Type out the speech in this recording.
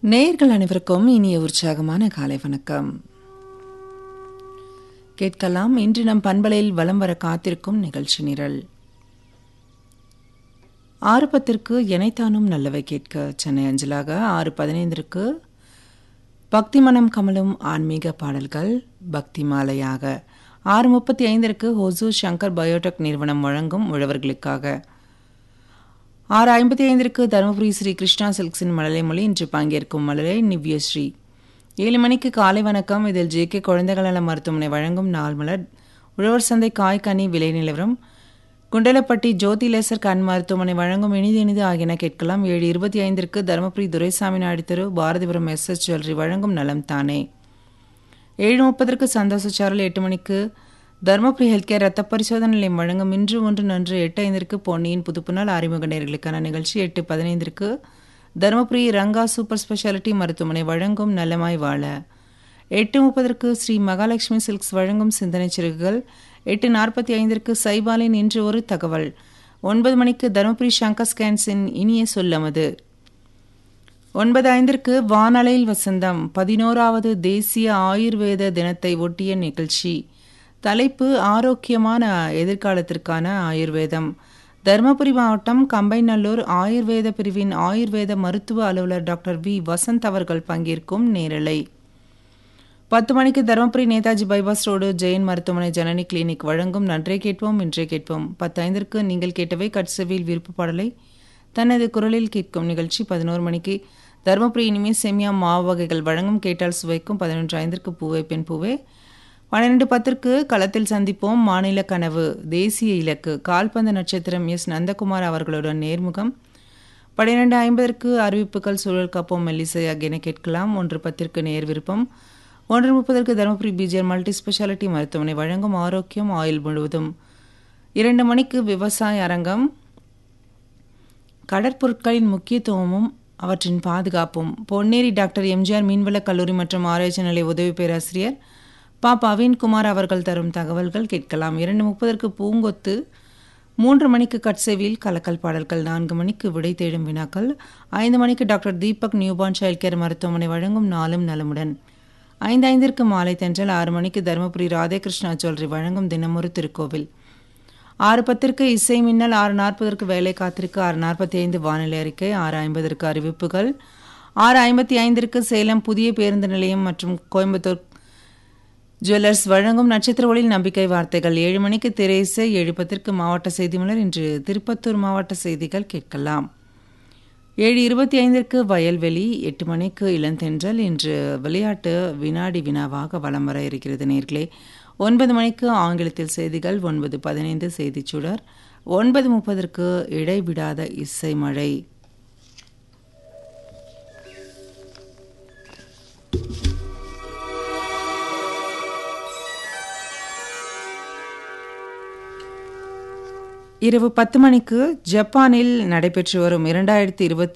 நேயர்கள் அனைவருக்கும் இனிய உற்சாகமான காலை வணக்கம் கேட்கலாம் இன்று நம் பண்பலையில் வலம் வர காத்திருக்கும் நிகழ்ச்சி நிரல் ஆறு பத்திற்கு எனைத்தானும் நல்லவை கேட்க சென்னை அஞ்சலாக ஆறு பதினைந்திற்கு பக்தி மனம் கமலும் ஆன்மீக பாடல்கள் பக்தி மாலையாக ஆறு முப்பத்தி ஐந்திற்கு ஹொசூ சங்கர் பயோடெக் நிறுவனம் வழங்கும் உழவர்களுக்காக ஆறு ஐம்பத்தி ஐந்திற்கு தருமபுரி ஸ்ரீ கிருஷ்ணா சில்க்ஸின் மழலை மொழி இன்று பங்கேற்கும் மலரை நிவ்யஸ்ரீ ஏழு மணிக்கு காலை வணக்கம் இதில் ஜே கே குழந்தைகள் நல மருத்துவமனை வழங்கும் நாள் மலர் உழவர் சந்தை காய் கனி விலை நிலவரம் குண்டலப்பட்டி ஜோதி லேசர் கண் மருத்துவமனை வழங்கும் இனிது இனிது ஆகியன கேட்கலாம் ஏழு இருபத்தி ஐந்திற்கு தருமபுரி துரைசாமி நாயுடு தெரு பாரதிபுரம் எஸ் எஸ் ஜுவல்லரி வழங்கும் நலம் தானே ஏழு முப்பதற்கு சந்தோஷ சாரல் எட்டு மணிக்கு தருமபுரி ஹெல்த் கேர் ரத்த பரிசோதனை நிலையம் வழங்கும் இன்று ஒன்று நன்று எட்டு ஐந்திற்கு பொன்னியின் புதுப்புநாள் அறிமுக நேர்களுக்கான நிகழ்ச்சி எட்டு பதினைந்திற்கு தருமபுரி ரங்கா சூப்பர் ஸ்பெஷாலிட்டி மருத்துவமனை வழங்கும் நலமாய் வாழ எட்டு முப்பதற்கு ஸ்ரீ மகாலட்சுமி சில்க்ஸ் வழங்கும் சிந்தனை சிறுகுகள் எட்டு நாற்பத்தி ஐந்திற்கு சைபாலின் இன்று ஒரு தகவல் ஒன்பது மணிக்கு தருமபுரி சங்கர் ஸ்கேன்ஸின் இனிய சொல்லமது ஒன்பது ஐந்திற்கு வானலையில் வசந்தம் பதினோராவது தேசிய ஆயுர்வேத தினத்தை ஒட்டிய நிகழ்ச்சி தலைப்பு ஆரோக்கியமான எதிர்காலத்திற்கான ஆயுர்வேதம் தருமபுரி மாவட்டம் கம்பைநல்லூர் ஆயுர்வேத பிரிவின் ஆயுர்வேத மருத்துவ அலுவலர் டாக்டர் வி வசந்த் அவர்கள் பங்கேற்கும் நேரலை பத்து மணிக்கு தருமபுரி நேதாஜி பைபாஸ் ரோடு ஜெயின் மருத்துவமனை ஜனனி கிளினிக் வழங்கும் நன்றே கேட்போம் இன்றே கேட்போம் பத்து ஐந்திற்கு நீங்கள் கேட்டவை கட்சவியில் விருப்ப பாடலை தனது குரலில் கேட்கும் நிகழ்ச்சி பதினோரு மணிக்கு தருமபுரி இனிமே செமியா மாவு வகைகள் வழங்கும் கேட்டால் சுவைக்கும் பதினொன்று ஐந்திற்கு பூவே பெண் பூவே பன்னிரண்டு பத்திற்கு களத்தில் சந்திப்போம் மாநில கனவு தேசிய இலக்கு கால்பந்து நட்சத்திரம் எஸ் நந்தகுமார் அவர்களுடன் நேர்முகம் பன்னிரெண்டு ஐம்பதற்கு அறிவிப்புகள் சூழல் கப்போம் மெல்லிசை ஆகியன கேட்கலாம் ஒன்று பத்திற்கு நேர் விருப்பம் ஒன்று முப்பதற்கு தருமபுரி பிஜிஆர் மல்டி ஸ்பெஷாலிட்டி மருத்துவமனை வழங்கும் ஆரோக்கியம் ஆயுள் முழுவதும் இரண்டு மணிக்கு விவசாய அரங்கம் கடற்பொருட்களின் முக்கியத்துவமும் அவற்றின் பாதுகாப்பும் பொன்னேரி டாக்டர் எம்ஜிஆர் மீன்வள கல்லூரி மற்றும் ஆராய்ச்சி நிலைய உதவி பேராசிரியர் பா பவீன்குமார் அவர்கள் தரும் தகவல்கள் கேட்கலாம் இரண்டு முப்பதற்கு பூங்கொத்து மூன்று மணிக்கு கட்சேவியில் கலக்கல் பாடல்கள் நான்கு மணிக்கு விடை தேடும் வினாக்கள் ஐந்து மணிக்கு doctor Deepak newborn child care மருத்துவமனை வழங்கும் நாளும் நலமுடன் ஐந்து ஐந்திற்கு மாலை தென்றல் ஆறு மணிக்கு தருமபுரி ராதேகிருஷ்ணா ஜுவல்லரி வழங்கும் தினமொரு திருக்கோவில் ஆறு பத்திற்கு இசை மின்னல் ஆறு நாற்பதற்கு வேலை காத்திருக்கு ஆறு நாற்பத்தி ஐந்து வானிலை அறிக்கை ஆறு ஐம்பதற்கு அறிவிப்புகள் ஆறு ஐம்பத்தி ஐந்திற்கு சேலம் புதிய பேருந்து நிலையம் மற்றும் கோயம்புத்தூர் ஜுவல்லர்ஸ் வழங்கும் நட்சத்திர ஒளியில் நம்பிக்கை வார்த்தைகள் ஏழு மணிக்கு திரைசை ஏழு பத்திற்கு மாவட்ட செய்தி மலர் இன்று திருப்பத்தூர் மாவட்ட செய்திகள் கேட்கலாம் ஏழு இருபத்தி ஐந்திற்கு வயல்வெளி எட்டு மணிக்கு இளந்தென்றல் இன்று விளையாட்டு வினாடி வினாவாக வலம் வர இருக்கிறது நேர்களே ஒன்பது மணிக்கு ஆங்கிலத்தில் செய்திகள் ஒன்பது பதினைந்து செய்திச்சுடர் ஒன்பது முப்பதற்கு இடைவிடாத இசை மழை இரவு பத்து மணிக்கு ஜப்பானில் நடைபெற்று வரும் இரண்டாயிரத்தி இருபத்தி